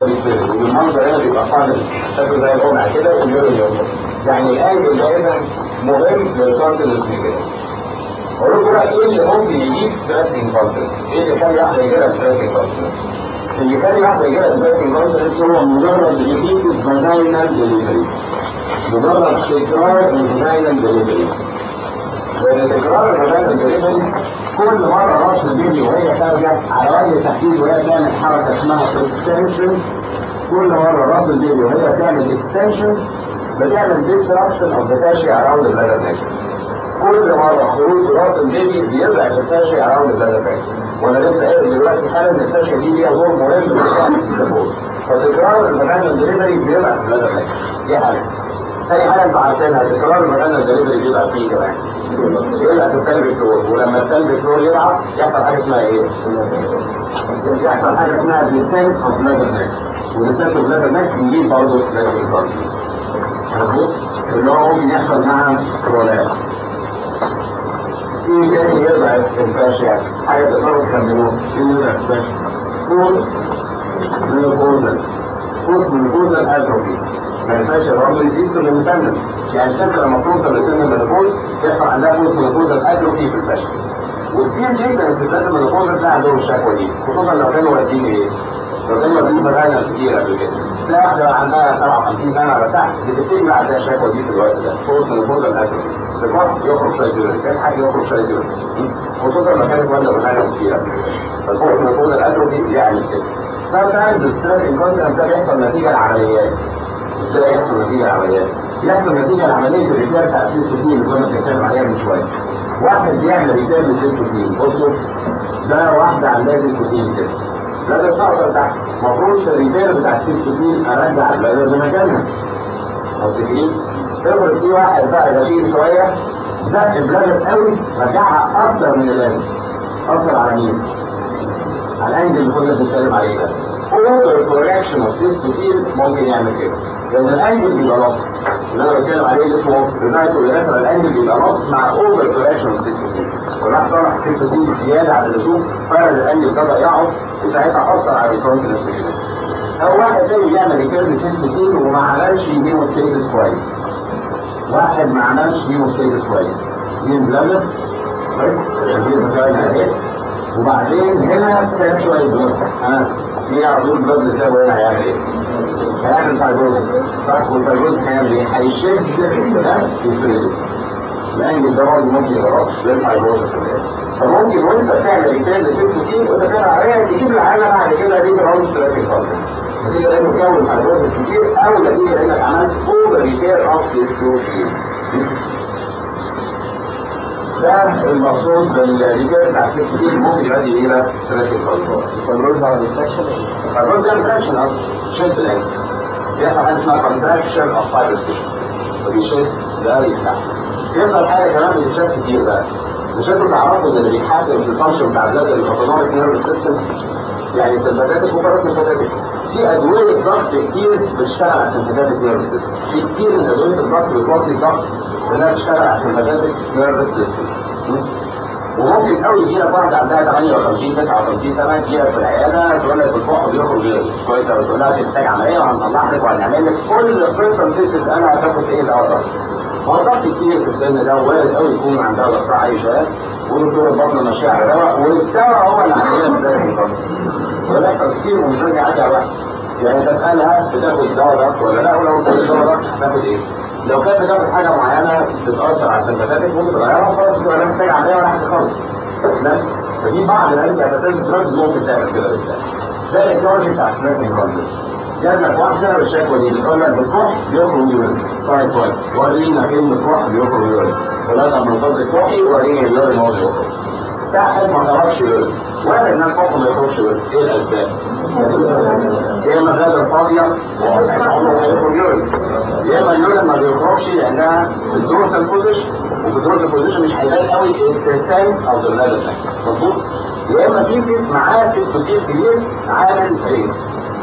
والمنظر هنا بيبقى قابل شكله زي القمع كده واليورين يوصل يعني الانجل ده اذا مهم للكونتنس كده اقول لكم بقى ايه اللي ممكن يجيب ستريسنج كونتنس؟ ايه اللي يخلي واحده يجيلها ستريسنج كونتنس؟ اللي يخلي واحده يجيلها ستريسنج كونتنس هو مجرد ريبيتد فاجينال ديليفري مجرد تكرار الفاجينال ديليفري لان تكرار الفاجينال ديليفري كل مرة راس البيبي وهي خارجة على وجه التحديد وهي تعمل حركة اسمها اكستنشن كل مرة راس البيبي وهي تعمل اكستنشن بتعمل disruption of the fascia around the bladder neck كل مرة خروج راس البيبي بيرجع في الفاشيا around the bladder neck وانا لسه قايل دلوقتي حالا ان الفاشيا دي ليها دور مهم في الشعب السبور فتكرار الفاجينال دليفري بيرجع في البلادر neck دي حاجة تاني حاجة انتوا عارفينها تكرار الفاجينال دليفري بيبقى فيه كمان يبقى في الكلب فلور ولما الكلب فلور يلعب يحصل حاجه اسمها ايه؟ يحصل حاجه اسمها ديسنت اوف بلادر نيك وديسنت اوف بلادر نيك يجيب برضه سبلاتين كونتنس مظبوط؟ اللي هو ممكن يحصل مع برولاب ايه تاني يرجع الفاشيا حاجه تقدروا تكملوها ايه اللي يرجع الفاشيا؟ فوز ميوكوزال فوز ميوكوزال اتروفي ما ينفعش الرمل يزيد اندبندنت يعني الست لما توصل لسن المينوبوز يحصل عندها فوز مينوبوز اتروفي في الفشل وكتير جدا الستات المينوبوز بتلاقي عندهم الشكوى دي خصوصا لو كانوا واخدين ايه؟ لو كانوا واخدين مغانا كتير قبل كده تلاقي واحده عندها 57 سنه على تحت بتبتدي بقى عندها الشكوى دي في الوقت ده فوز مينوبوز اتروفي الفرح يخرج شويه يورين تضحك يخرج شويه يورين خصوصا لو كانت والده مغانا كتير قبل كده فالفوز مينوبوز الاتروفي يعمل كده sometimes الستريس انكونتنس ده بيحصل نتيجه لعمليات ازاي يحصل نتيجه لعمليات؟ يحصل نتيجه لعمليه الريبير بتاع السيستوتين اللي كنا بنتكلم عليها من شويه. واحد بيعمل ريبير للسيستوتين بصوا ده واحده عندها سيستوتين كده. ده الصقر تحت المفروض في الريبير بتاع السيستوتين ارجع البلادر لمكانها. متفقين؟ افرض في واحد بقى غشيم شويه زق البلادر قوي رجعها اكتر من اللازم. اثر على مين؟ على الانجل اللي كنا بنتكلم عليه ده. اوفر كوركشن اوف سيستوتين ممكن يعمل كده. لان الانجل بيبقى ناقص اللي انا بتكلم عليه اللي اسمه ريزايت ولاترال الانجل بيبقى ناقص مع اوفر كوركشن سيستوسين وراح طلع سيستوسين زياده عن اللزوم فرد الانجل ده ضيعه وساعتها اثر على الكونتنس كده او واحد تاني بيعمل ريكيرد سيستوسين وما عملش هيموستيتس كويس واحد ما عملش هيموستيتس كويس دي بلادر كويس دي بتاعنا وبعدين هنا ساب شويه بلاد ها في عضو بلاد لسابه هنا هيعمل ايه؟ هيعمل فايبروزس صح والفايبروزس هيعمل ايه؟ هيشد ده يفرده الانجل ده برضه ممكن يبقى راسش للفايبروزس فممكن وانت بتعمل ريتيل لسيستوسين وانت بتعمل عمليه تجيب العيله بعد كده دي براوند ستراتيك كونتنس نتيجه لانه كون فايبروزس كتير او نتيجه لانك عملت اوفر ريبير اوف سيستوسين ده المقصود بالريبير بتاع السيستوسين ممكن يؤدي الى ستراتيك كونتنس الفيبروز على الانفكشن الفايبروز ده انفكشن اصلا شد الانجل بيحصل حاجه اسمها كونتراكشن اوف فايبر تيشو فبيشد ده يفتح يفضل حاجه كمان بتتشاف كتير بقى مش انتوا تعرفوا ان اللي بيحكم في الفانكشن بتاع البلاد الاوتونوميك نيرف سيستم يعني سمباتيك وبارا سمباتيك في ادويه ضغط كتير بتشتغل على السمباتيك نيرف سيستم في كتير من ادويه الضغط بتوطي الضغط انها تشتغل على السمباتيك نيرف سيستم وممكن قوي يجي لك واحده عندها 58 59 سنه تجي لك في العياده تقول لك الفحم بيخرج غير كويس قوي تقول لها تحتاج عمليه وهنطلع لك وهنعمل لك كل قصه ست تسالها هتاخد ايه الاقرب هو ضغط كتير في السن ده وارد قوي يكون عندها ضغط عايشه ودكتور البطن ماشيه على دواء والدواء هو اللي عندنا في لازم البطن وده بيحصل كتير ومش لازم يعدي على واحد يعني تسالها بتاخد دواء ضغط ولا لا ولو بتاخد دواء ضغط هتاخد ايه؟ لو كانت بتاخد حاجه معينه بتتاثر على السمباتيك ممكن تغيرها وخلاص تبقى لا محتاج عمليه ولا حاجه خالص تمام فدي بعض الانتي دراجز ممكن تعمل كده بالذات ده الاكتولوجي بتاع سميث كونتنس جاب لك واحده بالشكوى دي بتقول لك بالكح بيخرج يورين طيب كويس ورينا فين الكح بيخرج يورين ثلاثه من فضل الكحي وريني اليورين هو بيخرج واحد ما خرجش يورين واحد من الكح ما يخرجش يورين ايه الاسباب؟ يا اما غاده فاضيه وعمره ما يخرج يورين يا اما اليورين ما بيخرجش لانها في الدورسال بوزيشن وفي الدورسال بوزيشن مش هيبان قوي التسام او البلاد مظبوط؟ يا اما في سيست معاه سيستوسيل كبير عامل ايه؟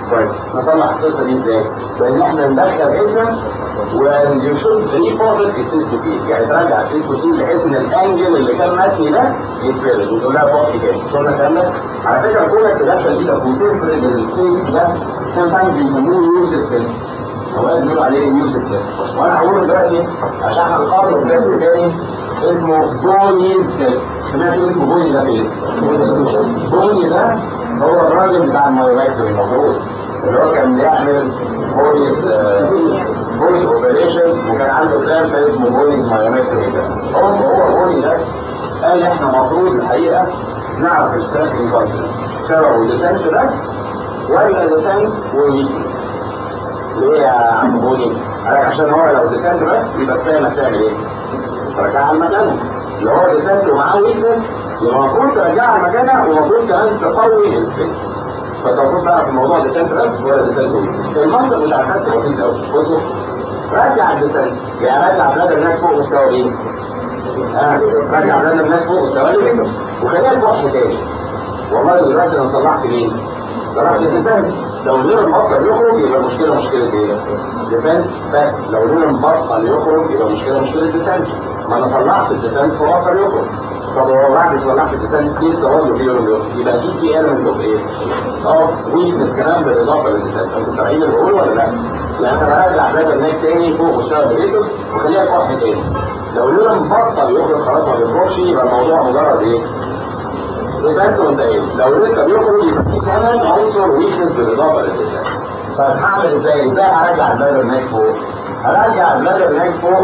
كويس نصلح القصه دي ازاي؟ بان احنا ندخل ابنه ويو شود ريبورت السيستوسيل يعني ترجع السيستوسيل بحيث ان الانجل اللي كان متني ده يتفرد وتقول لها بوقت تاني قلنا الكلام ده على فكره كونك تدخل ايدك وتفرد الكيك ده sometimes بيسموه يوسف تيست اوقات بيقولوا عليه يوسف تيست وانا هقوله دلوقتي عشان هنقرر تيست تاني اسمه بونيز تيست سمعت اسمه بوني ده فين؟ بوني ده هو الراجل بتاع المايوماكتوري المفروض اللي هو كان بيعمل بونيز بوني اوبريشن وكان عنده بلان اسمه بونيز مايوماكتوري ده هو هو بوني ده قال احنا المفروض الحقيقه نعرف الستريس انكونتنس سببه ديسنت بس ولا ديسنت وويكنس ليه يا عم بوني؟ قال لك عشان هو لو ديسنت بس يبقى كفايه انك تعمل ايه؟ ترجعها على مكانها لو هو ديسنت ومعاه ويكنس يبقى المفروض ترجعها مكانها ومفروض كمان تقوي السبيس فانت المفروض تعرف الموضوع ديسنت بس ولا ديسنت ويكنس المنطق بتاع الحس بسيط قوي بصوا رجع الديسنت يعني رجع بلاد هناك فوق مستوى ايه؟ اه رجع بلاد هناك فوق مستوى ايه؟ وخليها تروح تاني والله دلوقتي انا صلحت مين؟ صلحت الديسنت لو لينا مبطل يخرج يبقى المشكله مشكله ايه؟ ديسنت بس لو لينا مبطل يخرج يبقى المشكله مشكله ديسنت ما انا صلحت الديسنت فبطل يخرج طب هو بعد صلحت الديسنت لسه برضه في يوم يخرج يبقى اكيد في ايلمنت اوف ايه؟ اوف ويكنس كمان بالاضافه للديسنت انتوا فاهمين اللي بقوله ولا لا؟ يعني انا برجع بلاد الناك تاني فوق مستوى البيتوس وخليها في واحد تاني لو لينا مبطل يخرج خلاص ما بيخرجش يبقى الموضوع مجرد ايه؟ ديسنت وانتهينا لو لسه بيخرج يبقى في كمان عنصر ويكنس بالاضافه للديسنت طيب هعمل ازاي؟ ازاي هرجع البلاد الناك فوق؟ هرجع البلاد الناك فوق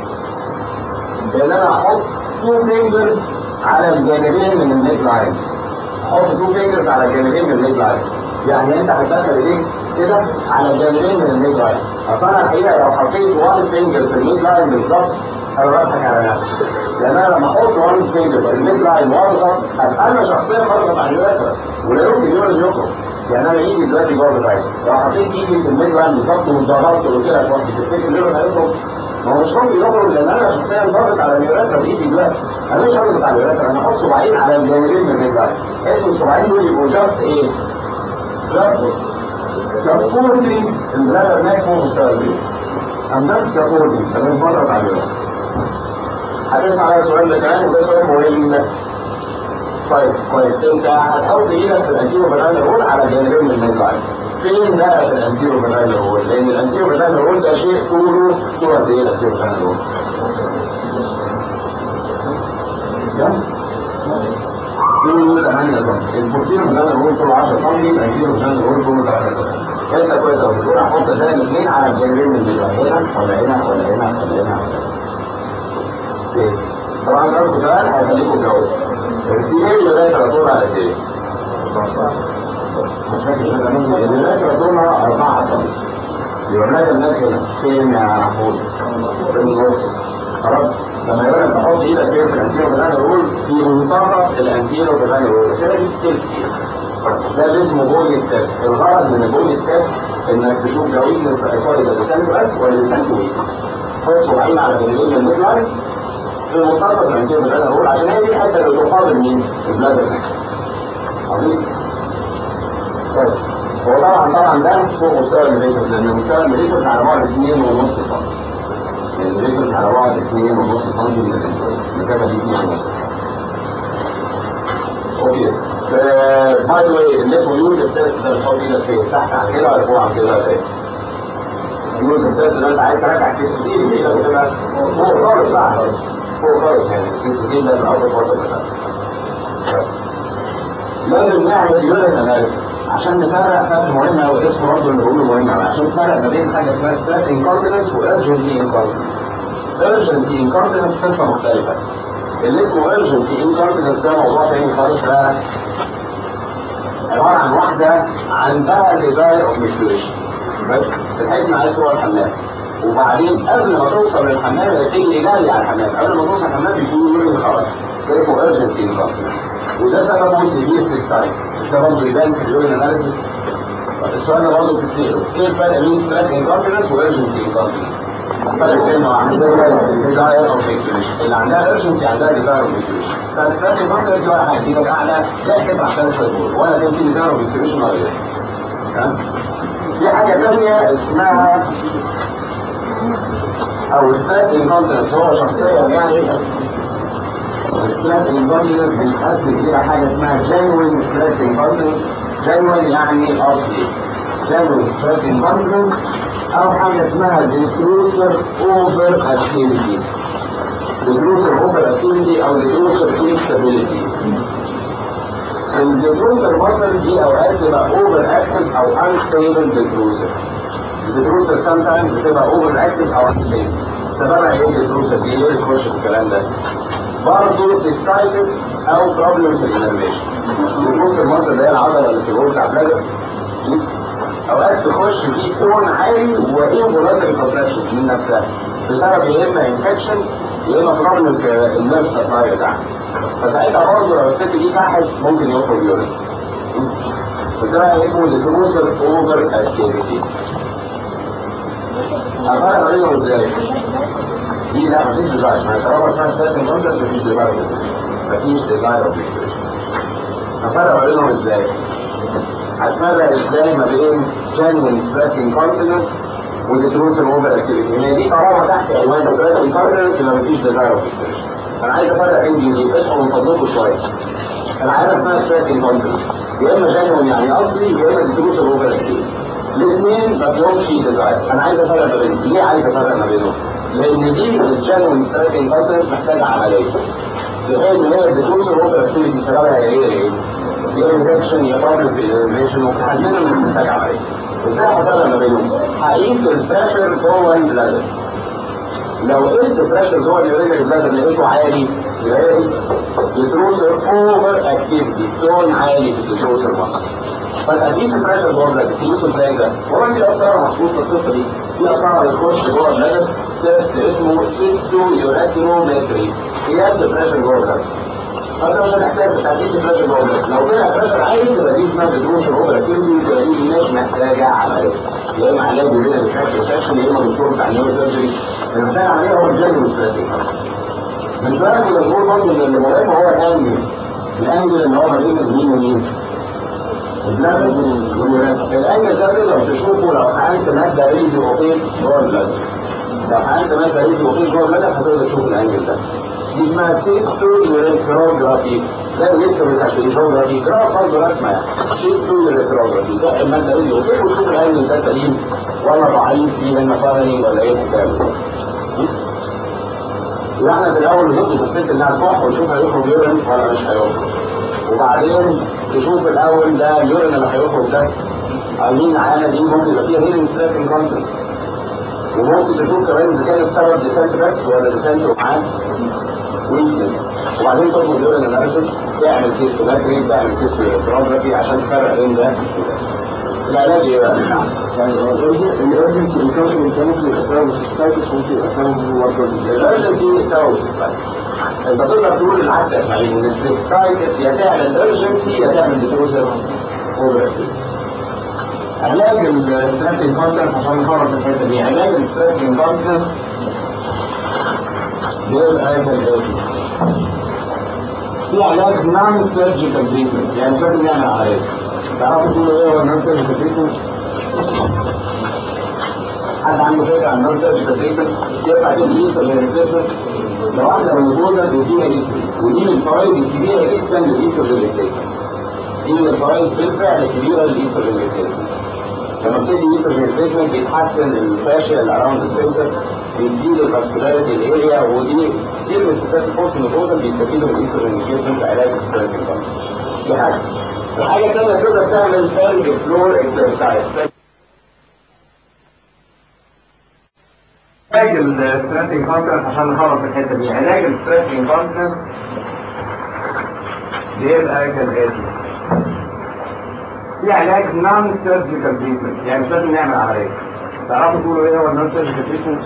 بان انا احط تو فينجرز على الجانبين من النيك لاين احط تو فينجرز على الجانبين من النيك لاين يعني انت هتدخل ايديك كده على الجانبين من النيك لاين اصل انا الحقيقه لو حطيت وان فينجر في النيك لاين بالظبط انا بضحك على نفسي لان انا لما احط وان فينجر في النيك لاين واضغط ابقى انا شخصيا بضغط على اليوتر ولا يمكن يولد يخرج يعني انا ايدي دلوقتي جوه بتاعتي لو حطيت ايدي في الميد لاين بالظبط واتضغطت وقلت لك وقت تفتكر اليوتر هيخرج ما هو مش ممكن يخرج لان انا شخصيا ضاغط على اليوريثرا بايدي دلوقتي انا مش هضغط على اليوريثرا انا احط صباعين على الجانبين من الرجل اسم الصباعين دول يبقوا جاست ايه؟ جاست سبورتنج البلاد هناك فوق مستوى البيت ام نوت سبورتنج انا مش بضغط على اليوريثرا هتسمع على السؤال ده كمان وده سؤال مهم طيب كويس انت هتحط ايدك في الانتيرو بنانا رول على الجانبين من الميزان فين بقى في الانتيرو بنانا رول؟ لان الانتيرو بنانا رول ده شيء طوله طول قد ايه الانتيرو بنانا رول؟ طوله 8 سم البورسيرو بنانا رول طوله 10 سم الانتيرو بنانا رول طوله 8 سم انت كويس قوي بتقول هحط ده الاثنين على الجانبين من الميزان هنا ولا هنا ولا هنا ولا هنا اوكي طبعا ده سؤال هيخليكم تجاوبوا الدينين لغايه الرسول على ايه؟ مش فاكر كده مين لغايه الرسول أربعة سم يبقى لغايه الناس هنا فين يا محمود؟ في النص خلاص لما يقول لك تحط ايدك فين في الانتيرو بلان رول في منتصف الانتيرو بلان رول السنه دي كتير كتير ده اللي اسمه بولي ستيب الغرض من البولي ستيب انك تشوف لو ويكنس سوري ده لسان بس ولا لسان ويكنس حط صباعين على جانبين الميد لاين في منتصف الانتيرو بلان رول عشان هي دي الحته اللي تقابل مين؟ البلاد عظيم طيب هو طبعا طبعا ده فوق مستوى الميليتوس لان مستوى الميليتوس على بعد 2.5 سم الميليتوس على بعد 2.5 سم من الانتيرو المسافه دي 2.5 اوكي باي ذا واي اللي اسمه يوسف تيست ده بتحط ايدك فين؟ تحت عن كده ولا فوق عن كده ولا ايه؟ يوسف تيست ده انت عايز ترجع كيس كتير ايدك وتبقى فوق خالص لا فوق خالص يعني كيس كتير ده من اول فتره بتاعتك لازم نعمل يونت اناليسيس عشان نفرق فرق مهم قوي اسمه برضه اللي بقوله مهم قوي عشان نفرق ما بين حاجه اسمها ستريس انكونتيننس وارجنسي انكونتيننس urgency incontinence قصه مختلفه اللي اسمه urgency incontinence ده موضوع تاني خالص بقى عباره عن واحده عندها الديزاير اوف ميكتوريشن بس بتحس انها عايز تروح الحمام وبعدين قبل ما توصل للحمام هي تجري جري على الحمام قبل ما توصل الحمام بيكون يورين خلاص ده اسمه urgency incontinence وده سببه سيفير سيستايز ده برضه يبان في اليورين اناليسيس السؤال ده برضه بتتسأله ايه الفرق بين ستريس انكونتيننس وارجنسي انكونتيننس؟ فرق كلمة واحدة ديزاير اوف ميكتوريشن اللي عندها ارجنسي عندها ديزاير اوف ميكتوريشن فالستريس انكونتيننس دي ولا حاجة دي اعلى لا تبقى عشان شوية ولا كان في ديزاير اوف ميكتوريشن ولا غيره تمام؟ حاجة تانية اسمها أو ستات انكونتنس هو شخصيا يعني ستات انكونتنس بيتقسم إلى حاجة اسمها جينوين ستات انكونتنس جينوين يعني أصلي جينوين ستات انكونتنس أو حاجة اسمها ديكروسر أوفر أكتيفيتي ديكروسر أوفر أكتيفيتي أو ديكروسر انستابيليتي الديكروسر مصر دي اوقات تبقى اوفر اكتف او انستيبل ديكروسر الديكروسر سام تايمز بتبقى اوفر اكتف او انستيبل سببها ايه الديكروسر دي ليه بتخش في الكلام ده؟ برضه سيستايتس او بروبلم في الانرفيشن الديكروسر مصر اللي هي العضله اللي في الغرفه بتاع البلد اوقات تخش في تون عالي وايه فولاتري كونتراكشن من نفسها بسبب يا اما انفكشن يا اما بروبلم في النيرف سبلاي بتاعها فساعتها برضه لو الست دي تحت ممكن يخرج يورين وده اسمه ديكروسر اوفر اكتيفيتي هفرق ما بينهم ازاي؟ دي لا مفيش ديزاين ما طالما اسمها ستاتين كونتنت مفيش ديزاين مفيش ديزاين اوف هفرق ما بينهم ازاي؟ هتفرق ازاي ما بين جنوين ستاتين كونتنس وديكروسر اوفر اكتيفيتي هي دي طالما تحت عنوان ستاتين كونتنس يبقى مفيش ديزاين اوف انا عايز افرق بين دي ودي اصحوا من فضلكم شويه العيله اسمها ستاتين كونتنس يا اما جنوين يعني اصلي يا اما ديكروسر اوفر اكتيفيتي الاثنين ما فيهمش ديزاين انا عايز افرق ما بينهم ليه عايز افرق ما بينهم؟ لان دي الجنوين ستاتين كونتنس محتاجه عمليه لان هي الديكروسر اوفر اكتيفيتي سببها ايه ايه؟ يا انفكشن يا بروبلم في الانفكشن وحدنا مش محتاج عمليه ازاي هفرق ما بينهم؟ هقيس البريشر جوه البلادر لو قلت البريشر جوه اليورينري بلادر لقيته عالي يبقى ايه؟ ديكروسر اوفر اكتيفيتي تون عالي في الديكروسر مصر فتقيس البريشر جوه البلادر تقيسه ازاي ده؟ والله في اثار مخصوص في القصه دي في اثار بتخش جوه البلادر تيست اسمه سيستو يوراتينومتري قياس البريشر جوه البلادر فانت مش هتحتاج تقيس البريشر جوه البلادر لو طلع بريشر عالي تبقى دي اسمها ديكروسر اوفر اكتيفيتي تبقى دي مش محتاجه عمليه يا اما علاج بين الفاكتور سكشن يا اما دكتور بتاع نيورو سيرجري المحتاج عمليه هو الجنرال ستراتيجي من شويه كنا بنقول برضه ان المهم هو الانجل الانجل اللي هو ما بين مين ومين البلازما واليوريثرا الانجل ده تقدر تشوفه لو حقنت ماده ريدي اوفيل جوه البلازما لو حقنت ماده ريدي اوفيل جوه البلازما هتقدر تشوف الانجل ده دي اسمها سيستو يوريثروجرافي ده الالكتروساكيلوجرافي جراف برضه رسمه يعني سيستو يوريثروجرافي ده الماده ريدي اوفيل وتشوف الانجل ده سليم ولا ضعيف فيه هنا فارني ولا ايه الكلام واحنا في الاول نطلب الست انها تروح ونشوف هيخرج يورين ولا مش هيخرج وبعدين تشوف الاول ده اليورين اللي هيخرج ده عاملين عانه دي ممكن يبقى فيها هيلين ستريسنج كونتنت وممكن تشوف كمان اذا كان السبب ديسنت بس ولا ديسنت ومعاه ويكنس وبعدين تطلب يورين اناليسيس تعمل سيستوماتري تعمل سيستوماتري عشان تفرق بين ده العلاج ايه بقى؟ يعني الارجنسي انكشن ممكن يبقى سبب السيستايتس ممكن يبقى سبب برضه الارجنسي سبب السيستايتس انت تقدر تقول العكس يا اسماعيل ان السيستايتس يا تعمل ارجنسي يا تعمل ديكروزر اوفر علاج الستريس انكونتنس عشان نخلص الحته دي علاج الستريس انكونتنس بيبقى كالاتي في علاج نون سيرجيكال تريتمنت يعني مش لازم نعمل عمليه تعرفوا تقولوا ايه هو النون سيرجيكال تريتمنت؟ حد عنده فكره عن النون سيرجيكال تريتمنت؟ ينفع تدي ايستر ريبليسمنت لو واحده موجوده بيديها ايستر ودي من الفوائد الكبيره جدا للايستر ريبليسمنت دي من الفوائد بالفعل الكبيره للايستر ريبليسمنت لما بتدي ايستر ريبليسمنت بيتحسن الفاشيا اللي اراوند السنتر بيزيد الفاسكولاريتي الاريا ودي كتير من الستات الفوق المفروضه بيستفيدوا من الايستر ريبليسمنت في علاج الستريس دي حاجه الحاجه الثانيه تقدر تعمل فالج فلور اكسرسايز علاج الستريسنج كونتنس عشان نخلص الحته دي علاج الستريسنج كونتنس بيبقى كالاتي في علاج نون سيرجيكال تريتمنت يعني مش لازم نعمل عمليه تعرفوا تقولوا ايه هو النون سيرجيكال تريتمنت؟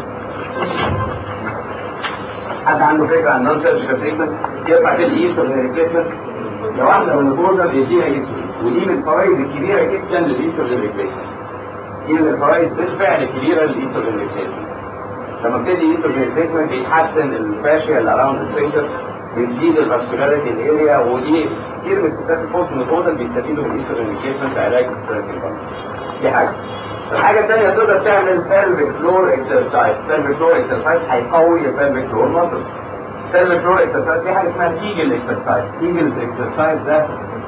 حد عنده فكره عن النون سيرجيكال تريتمنت؟ ينفع تدي ايستر ريبليسمنت لو واحده من الجوزه بيديها ايستر ودي من الفوائد الكبيره جدا للايستر ريبليسمنت دي من الفوائد بالفعل الكبيره للايستر ريبليسمنت لما بتدي ايستر ريبليسمنت بيتحسن الفاشيا اللي اراوند السنتر بتزيد الفاسكولاريتي الاريا ودي كتير من الستات الفوق المتوضع بيستفيدوا من الايستر ريبليسمنت في علاج الستريس دي حاجه الحاجة الثانية تقدر تعمل pelvic floor exercise pelvic floor exercise هيقوي البلفيك فلور muscle pelvic floor exercise في حاجة اسمها تيجل exercise تيجل exercise ده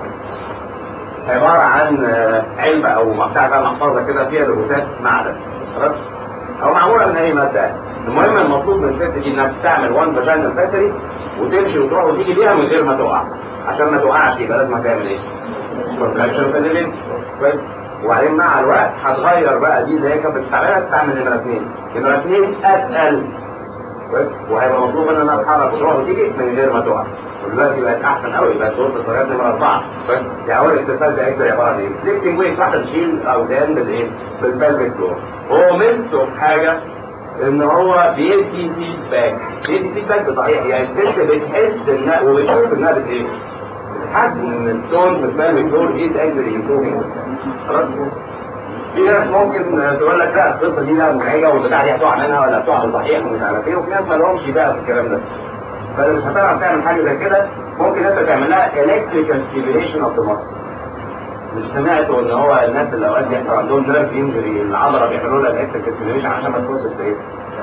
عبارة عن آه، علبة أو بتاع بقى محفظة كده فيها روبوتات معدن خلاص أو معمولة من أي مادة يعني. المهم المطلوب من الست دي إنها بتعمل وان فاجينال باسري وتمشي وتروح وتيجي بيها من غير ما تقع عشان ما تقعش يبقى لازم تعمل إيه؟ كونتراكشن في الليل كويس وبعدين مع الوقت هتغير بقى دي اللي هي كانت بتستعملها تستعمل نمرة اثنين نمرة اثنين أتقل كويس وهيبقى مطلوب ان انا اتحرك وتروح وتيجي من غير ما تقع ودلوقتي بقت احسن قوي بقت دور الطريقات نمرة أربعة كويس يعني أول اكسرسايز ده اكتر عبارة عن ايه؟ ليفتنج ويت واحدة تشيل أوزان بالايه؟ بالبلفيك فلور هو ميزته في حاجة ان هو بيدي فيدباك بيدي فيدباك بصحيح يعني الست بتحس انها وبتشوف انها بت ايه؟ بتحس ان التون في البلفيك فلور از اكشلي امبروفنج خلاص في ناس ممكن تقول لك لا القصه دي لا مزعجه والبتاع دي هتقع منها ولا هتقع صحيح ومش عارف ايه وفي ناس ما لهمش بقى في الكلام ده فلو مش هتعرف تعمل حاجه زي كده ممكن انت تعمل لها electrical stimulation of the muscle مش سمعتوا ان هو الناس اللي اوقات بيحصل عندهم نيرف انجري العضله بيعملوا لها electrical stimulation عشان ما تبص في ايه؟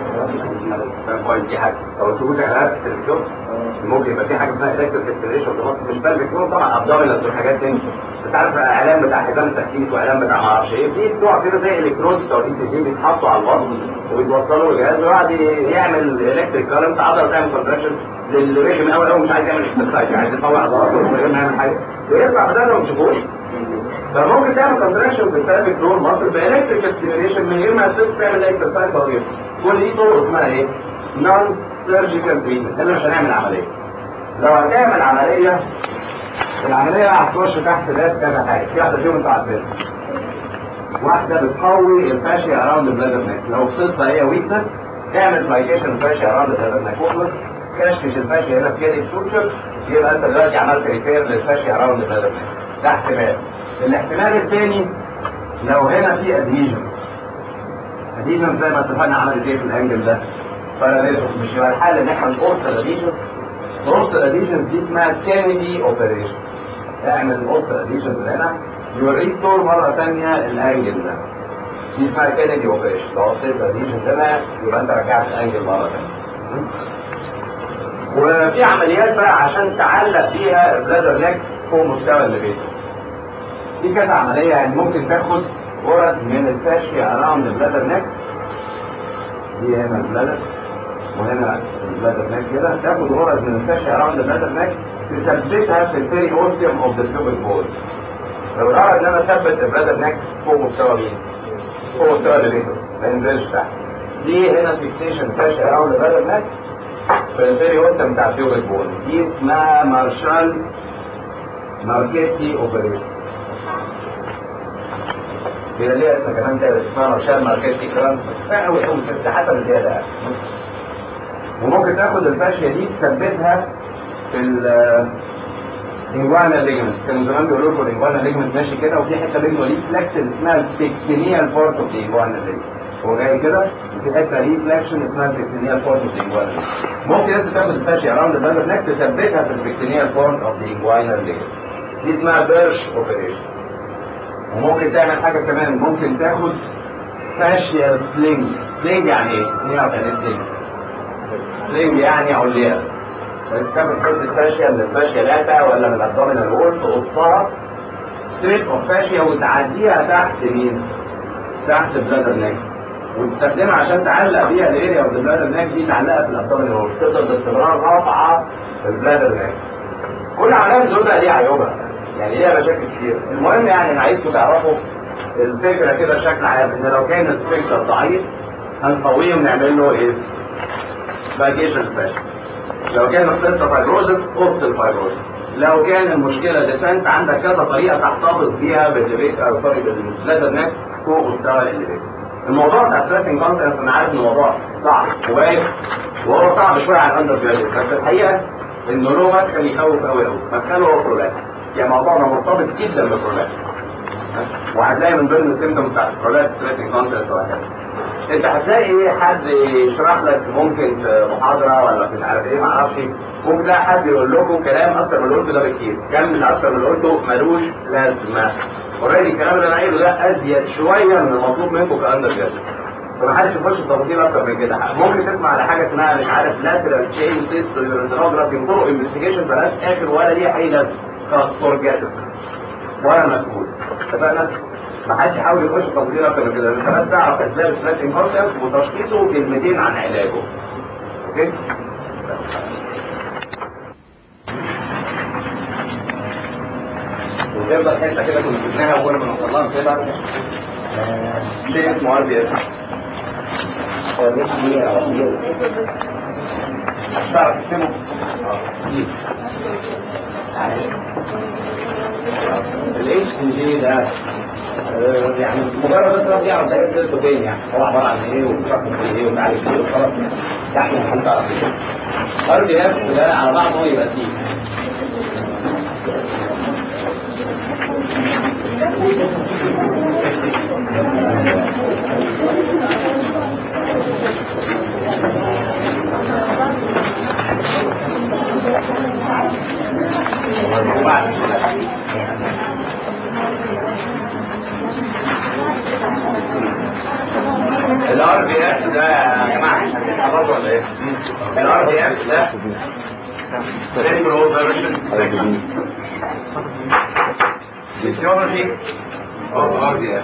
فاهم كويس دي حاجه او تشوفوش اعلانات في التلفزيون ممكن يبقى في حاجه اسمها electrical stimulation of the muscle مش بلفيك طبعا ابدومينال والحاجات دي انت عارف اعلان بتاع حزام التخسيس واعلان بتاع ما اعرفش ايه في بتوع كده زي الكترود بتوع الاي سي جي بيتحطوا على البطن وبيتوصلوا لجهاز ويقعد يعمل الكتريك كارنت عضله تعمل كونتراكشن للريجم قوي قوي مش عايز يعمل اكسرسايز عايز يطلع عضلاته من غير ما يعمل حاجه ويطلع بدل ما تشوفوش فممكن تعمل كونتراكشن في الثالث فلور مصر بالكتريكال ستيميليشن من غير ما الست تعمل اكسرسايز بسيط كل دي طرق اسمها ايه؟ نون سيرجيكال تريتمنت احنا مش هنعمل عمليه لو هتعمل عمليه العملية هتخش تحت باب كذا حاجة، في واحدة فيهم انتوا عارفينها. واحدة بتقوي الفاشيا اراوند البلادر نيك، لو القصة هي ويكنس اعمل فلايكيشن الفاشيا اراوند البلادر نيك، واخلص كشكش الفاشيا هنا في كده ستوتشر يبقى انت دلوقتي عملت ريبير للفاشيا اراوند البلادر نيك. ده احتمال. الاحتمال الثاني لو هنا في ادهيجن. ادهيجن زي ما اتفقنا عملت ايه في الانجل ده؟ باراليزم مش يبقى الحل ان احنا نقص الادهيجن نقص الاديشنز دي اسمها كينيدي اوبريشن اعمل نقص الاديشنز هنا يوريك طول مرة ثانية الانجل ده دي اسمها كينيدي اوبريشن لو قصيت الاديشنز هنا يبقى انت رجعت الانجل مرة ثانية وفي عمليات بقى عشان تعلق فيها البلادر نيك فوق مستوى الليفيتر دي كانت عملية يعني ممكن تاخد غرز من الفاشيا اراوند البلادر نيك دي هنا البلادر وهنا البلادر ناك كده تاخد غرز من الفاشيا اراوند البلادر ناك تثبتها في البيري اوستيوم اوف ذا كيوبيك بول لو الغرض ان انا اثبت البلادر ناك فوق مستوى مين؟ فوق مستوى الليفيتور ما ينزلش تحت دي هنا فيكسيشن فاشيا اراوند البلادر ناك في البيري اوستيوم بتاع الكيوبيك بول دي اسمها مارشال ماركيتي اوبريشن هي ليها اسم كمان تالت اسمها مارشال ماركيتي كلام قوي قوي ده حسب الزياده وممكن تاخد الفاشية دي تثبتها في ال الانجوانا ليجمنت كانوا زمان بيقولوا لكم الانجوانا ليجمنت ماشي كده وفي حته منه ليه فلكشن اسمها التكتينيال بارت اوف الانجوانا ليجمنت هو جاي كده وفي حته ليه فلكشن اسمها التكتينيال بارت اوف الانجوانا ممكن انت تاخد الفاشية اراوند البلد نك تثبتها في التكتينيال بارت اوف الانجوانا ليجمنت دي اسمها بيرش اوبريشن وممكن تعمل حاجه كمان ممكن تاخد فاشيال سلينج سلينج يعني ايه؟ ايه يعني ايه سلينج؟ سلينج يعني عليا تاخد حته فاشيه من الفاشيه لاتا ولا من الابدومينال وول تقصها ستريت اوف فاشيه وتعديها تحت مين؟ تحت البلادر نيك وتستخدمها عشان تعلق بيها الاريا اوف البلادر نيك دي تعلقها في الابدومينال وول تقدر باستمرار رافعه البلادر نيك كل عمليه من دول بقى ليها عيوبها يعني ليها مشاكل كتير المهم يعني انا عايزكم تعرفوا الفكره كده بشكل عام ان لو كان السبيكتر ضعيف هنقويه ونعمل له ايه؟ فاجيشن فاشن لو كان القصه فايبروزس قص الفايبروزس لو كان المشكله ديسنت عندك كذا طريقه تحتفظ بيها بالديبيت او سوري بالبلادر نيك فوق مستوى الديبيت الموضوع بتاع ستريسنج كونتنس انا عارف ان الموضوع صعب وبايخ وهو صعب شويه على الاندر جراديويت بس الحقيقه انه له مدخل يخوف قوي قوي مدخله هو برولابس يعني موضوعنا مرتبط جدا بالبرولابس وهتلاقي من ضمن السيمتومز بتاعت البرولابس ستريسنج كونتنس وهكذا انت هتلاقي حد يشرح لك ممكن في محاضره ولا في مش عارف ايه معرفش ممكن تلاقي حد يقول لكم كلام اكتر من اللي قلته ده بكتير كلام من اكتر من اللي قلته ملوش لازمه اوريدي الكلام اللي انا قايله ده ازيد شويه من المطلوب منكم كاندر جرادويت فمحدش يخش في تفاصيل اكتر من كده ممكن تسمع على حاجه اسمها مش عارف لاترال تشين سيستم يورينوجرافي طرق انفستيجيشن بلاش اخر ولا ليها اي لازمه خلاص فورجيت ولا مسؤول اتفقنا؟ ما حدش يحاول يخش في تفاصيل اكتر من كده انت بس تعرف اسباب ستريس انكونتنس وتشخيصه وكلمتين عن علاجه اوكي؟ وتفضل حته كده كنا شفناها وكنا بنوصل لها كده شيء اسمه ار بي اس تعرف تكتبه؟ الاتش ان جي ده آه، يعني مجرد بس الواحد يعرف ده ايه فين يعني هو عباره عن ايه وبيشرح في ايه وبتاع ايه وخلاص يعني المفروض تعرف ايه ار بي اف ده على بعضه يبقى سي الار بي اف ده يا جماعه هتتحفظوا ولا ايه؟ الار بي اف ده سيمبل فيرجن فيسيولوجي اوف ار بي اف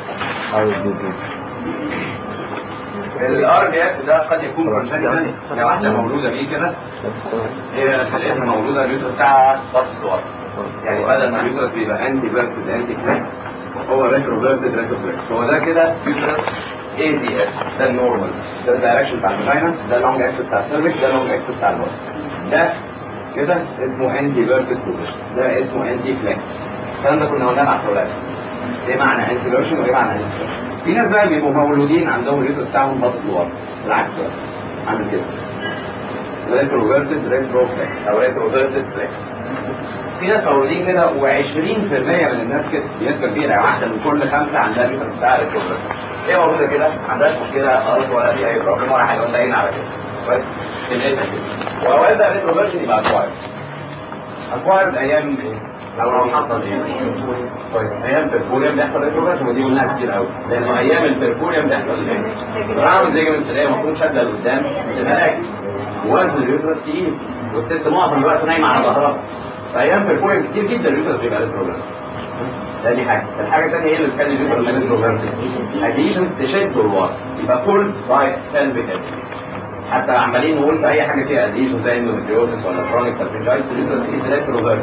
الار بي اف ده قد يكون كونجنتال لو واحده مولوده بيه كده هي في الاسم مولوده اليوترس بتاعها بطس لورا يعني بدل ما اليوترس بيبقى انتي فيرتد انتي فليكس هو ريترو فيرتد ريترو فليكس هو ده كده يوترس اي دي اف ده النورمال ده الدايركشن بتاع الفاجينا ده اللونج اكس بتاع السيرفكس ده اللونج اكس بتاع البطن ده كده اسمه انتي فيرتد بوزيشن ده اسمه انتي فليكس الكلام ده كنا قلناه مع الحولات ايه معنى انتي فيرشن وايه معنى انتي فليكس في ناس بقى بيبقوا مولودين عندهم اليوترس بتاعهم باطط لورا بالعكس بقى عامل كده ريترو فيرتد ريترو فليكس او ريترو فيرتد فليكس في ناس مولودين كده و20% من الناس كده بنسبه كبيره واحده من كل خمسه عندها اليوترس بتاع ريترو فيرتد هي مولوده كده ما عندهاش مشكله خالص ولا في اي بروبلم ولا حاجه ولا على كده كويس الحته كده واوقات بقى ريترو فيرجن يبقى اكوايرد اكوايرد ايام ايه؟ لو لو حصل ايه؟ كويس ايام بيرفوريوم بيحصل ريتروفيرجن ودي قلناها كتير قوي لانه ايام البيرفوريوم بيحصل ايه؟ راوند ليجمنتس اللي هي المفروض شادة لقدام بتبقى اكس ووزن اليوترس تقيل والست معظم الوقت نايمه على ظهرها فايام بيرفوريوم كتير جدا اليوترس بيبقى ريتروفيرجن تاني حاجة الحاجة التانية ايه اللي بتخلي اليوترس ريتروفيرجن؟ اديشنز تشد لورا يبقى كل رايت سلبك حتى عمالين نقول في اي حاجه فيها اديشن زي اندوميتريوزس ولا كرونيك سالفنجايتس اليوترس ايه ريتروفيرجن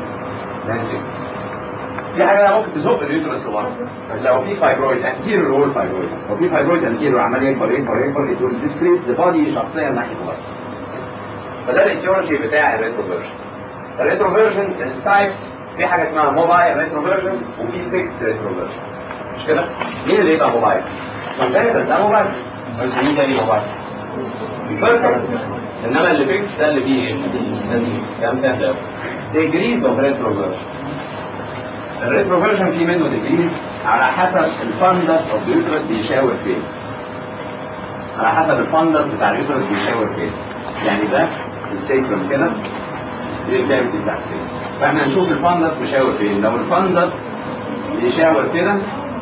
في حاجه ممكن تزق اليوترس لورا لو في فايبرويد انتيريور وول فايبرويد لو في فايبرويد انتيريور عمال يكبر يكبر يكبر يقول ديسكريت بادي شخصيه ناحيه ورا فده الايتيولوجي بتاع الريتروفيرجن الريتروفيرجن التايبس في حاجه اسمها موبايل ريتروفيرجن وفي فيكس ريتروفيرجن مش كده؟ مين اللي يبقى موبايل؟ كونجنتال ده موبايل بس مين تاني موبايل؟ بيرفكت انما اللي فيكس ده اللي فيه ايه؟ كلام سهل قوي ديجريز اوف ريتروفيرجن الريتروفيرجن في منه ديجريز على حسب الفندس اوف اليوترس بيشاور فين على حسب الفندس بتاع اليوترس بيشاور فين يعني ده السيكرم كده دي الكافيتي بتاع السيكرم فاحنا نشوف الفندس بيشاور فين لو الفندس بيشاور كده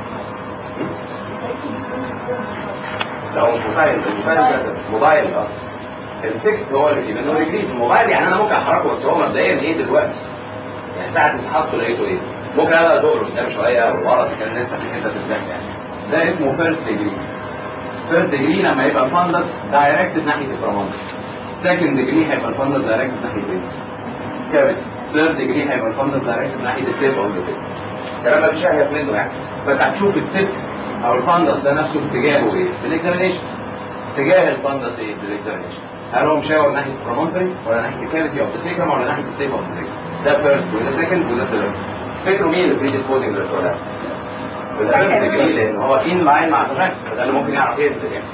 لو مش مفايل المفايل موبايل اه الفيكس هو اللي بيبقى منه ديجريز الموبايل يعني انا ممكن احركه بس هو مبدئيا ايه دلوقتي يعني ساعة ما تحطه لقيته ايه ممكن انا ازقه قدام شويه ورا كان لسه في حته تتزق يعني ده اسمه فيرست ديجري فيرست ديجري لما يبقى الفندس دايركتد ناحيه الفرامانس سكند ديجري هيبقى الفندس دايركتد ناحيه ايه؟ كابت ثيرد ديجري هيبقى الفندس دايركتد ناحيه التيب او التيب الكلام ده مش هيهف منه يعني فانت هتشوف التيب او الفندس ده نفسه اتجاهه ايه؟ في الاكزامينيشن اتجاه الفندس ايه في الاكزامينيشن هل هو مشاور ناحيه البرومونتري ولا ناحيه الكافيتي او السيكرم ولا ناحيه التيب او التيب ده فيرست وده سكند وده ثيرد فكروا مين اللي بريديسبوزنج للسؤال بالفيرست ديجري لان هو ان لاين مع الفشل فده اللي ممكن يعرف ينزل يعني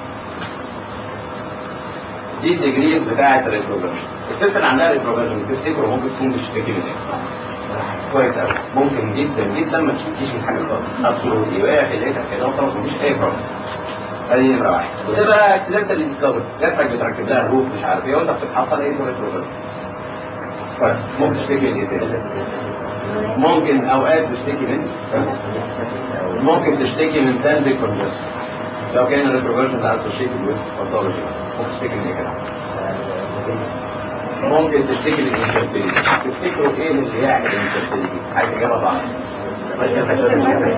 دي الديجريز بتاعه الريتروفيرجن الست اللي عندها ريتروفيرجن تفتكروا ممكن تكون بتشتكي من ايه؟ كويس قوي ممكن جدا جدا ما تشتكيش من حاجه خالص ابسولوتلي وهي في لقيتها كده وخلاص مفيش اي بروبلم ادي نمره واحد وتبقى اكسيدنتال ديسكفر جاتك بتركب لها الروف مش عارف ايه وانت بتتحصل ايه ريتروفيرجن طيب ممكن تشتكي من ايه تاني؟ ممكن اوقات تشتكي من ممكن تشتكي من تندك كونجستشن لو كان الريتروفيرجن ده تشتكي من باثولوجي ممكن تشتكي من ايه كده ممكن تشتكي من انفيرتيليتي تفتكروا ايه اللي يعمل انفيرتيليتي عايز اجابه صح